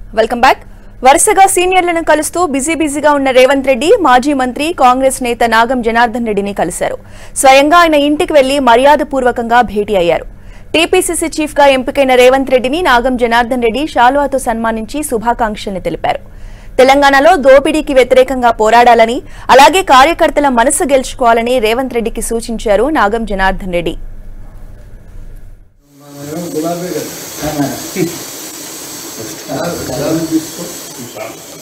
welcome back వరుసగా సీనియర్లను కలుస్తూ busy బిజీగా ఉన్న రేవంత్ రెడ్డి మాజీ మంత్రి కాంగ్రెస్ నేత నాగం జనార్దన్ రెడ్డిని కలిశారు స్వయంగా ఆయన ఇంటికి వెళ్లి మర్యాదపూర్వకంగా భేటీ అయ్యారు టీపీసీసీ చీఫ్ గా ఎంపికైన రేవంత్ రెడ్డిని నాగం జనార్దన్ రెడ్డి శాలువాతో సన్మానించి శుభాకాంక్షల్ని తెలిపారు తెలంగాణలో దోపిడీకి వ్యతిరేకంగా పోరాడాలని అలాగే కార్యకర్తల మనసు గెలుచుకోవాలని రేవంత్ రెడ్డికి సూచించారు నాగం జనార్దన్ రెడ్డి గులాబీ కదా గులాబీ తీసుకో